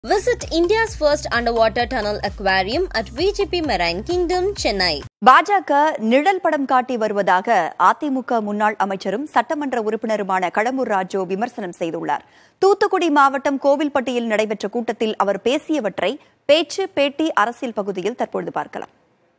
Visit India's first underwater tunnel aquarium at VGP Marine Kingdom, Chennai. பாஜக நிழல் படம் காட்டி வருவதாக அதிமுக முன்னாள் அமைச்சரும் சட்டமன்ற உறுப்பினருமான கடம்பூர் ராஜு விமர்சனம் செய்துள்ளார் தூத்துக்குடி மாவட்டம் கோவில்பட்டியில் நடைபெற்ற கூட்டத்தில் அவர் பேசியவற்றை பேச்சு பேட்டி அரசியல் பகுதியில் தற்பொழுது பார்க்கலாம்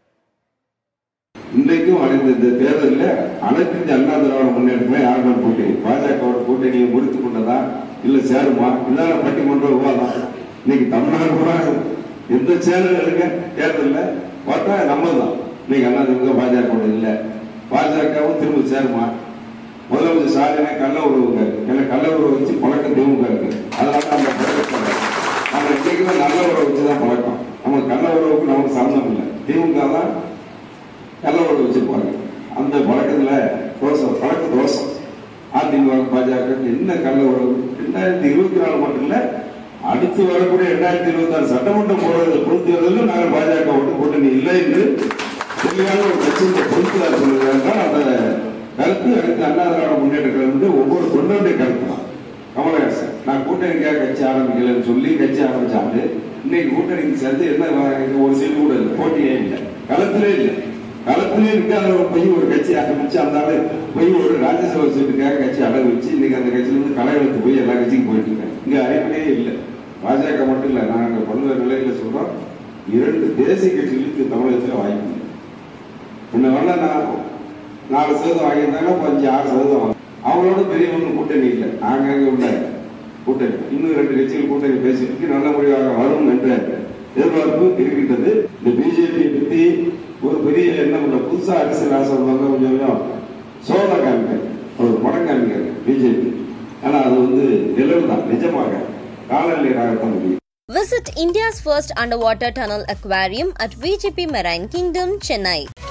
இன்றைக்கும் அடைந்த இந்த தேர்தலில் அனைத்து இந்திய அண்ணா திராவிட முன்னேற்றமே யாருடன் கூட்டணி பாஜகவோட கூட்டணியை முறித்து கொண்டதா இல்ல சேருமா இதான பட்டிமன்ற விவாதம் இன்னைக்கு தமிழ்நாடு பூரா எந்த சேனல் எடுங்க தேர்தலில் பார்த்தா நம்ம தான் இன்னைக்கு அண்ணா திமுக பாஜக இல்ல பாஜகவும் திரும்ப சேருமா முதலமைச்சர் ஸ்டாலினை கள்ள உறவுங்க ஏன்னா கள்ள உறவு வச்சு பழக்கம் திமுக இருக்கு அதனால அந்த பழக்கத்தை நம்ம இன்னைக்குமே நல்ல உறவு வச்சு தான் பழக்கம் நம்ம கள்ள உறவுக்கு நமக்கு சம்மந்தம் இல்லை திமுக தான் கள்ளவோட வச்சிருப்பாங்க அந்த பழக்கத்துல தோசம் பழக்க தோசம் அதிமுக பாஜக என்ன கள்ள உறவு ரெண்டாயிரத்தி இருபத்தி நாலு மட்டும் இல்ல அடுத்து வரக்கூடிய ரெண்டாயிரத்தி இருபத்தி ஆறு சட்டமன்றம் போறது பொது தேர்தலில் நாங்கள் பாஜக ஓட்டு கூட்டணி இல்லை என்று தெளிவான ஒரு கட்சியின் பொறுப்புதார் சொல்லுகிறார்கள் அந்த கருத்து அடுத்து அண்ணா திராவிட முன்னேற்ற கழகம் ஒவ்வொரு தொண்டருடைய கருத்து தான் கமலஹாசன் நான் கூட்டணிக்காக கட்சி ஆரம்பிக்கலன்னு சொல்லி கட்சி ஆரம்பிச்சாரு இன்னைக்கு கூட்டணிக்கு சேர்ந்து என்ன ஒரு சீட்டு கூட இல்லை போட்டியே இல்லை களத்திலே இல்லை களத்திலே இருக்காத ஒரு பையன் ஒரு கட்சி ஆரம்பிச்சு அந்த ஆளு போய் ஒரு ராஜ்யசபா சீட்டுக்காக கட்சி அடகு வச்சு இன்னைக்கு அந்த கட்சியில இருந்து களை எடுத்து போய் எல்லா கட்சிக்கும் போயிட்டு இருக்காங்க இங்க அடிப்படையே இல்லை பாஜக மட்டும் இல்லை நாங்க பல்வேறு நிலையில சொல்றோம் இரண்டு தேசிய கட்சிகளுக்கு தமிழகத்தில் வாய்ப்பு இல்லை முன்ன வேணா நான் நாலு சதவீதம் வாங்கியிருந்தாங்க இப்போ அஞ்சு ஆறு சதவீதம் வாங்க அவங்களோட பெரிய ஒன்றும் கூட்டணி இல்லை நாங்க அங்க உள்ள கூட்டணி இன்னும் ரெண்டு கட்சிகள் கூட்டணி பேசிட்டு நல்ல முடிவாக வரும் என்ற எதிர்பார்ப்பு இருக்கின்றது இந்த பிஜேபி பத்தி ஒரு பெரிய என்ன பண்ண புதுசா அரசியல் ஆசை உள்ளவங்க கொஞ்சம் கொஞ்சம் சோதனை காமிக்காங்க ஒரு படம் காமிக்காங்க பிஜேபி ஆனா அது வந்து நிழல் தான் நிஜமாக காலநிலையாகத்தான் முடியும் Visit India's first underwater tunnel aquarium at VGP Marine Kingdom, Chennai.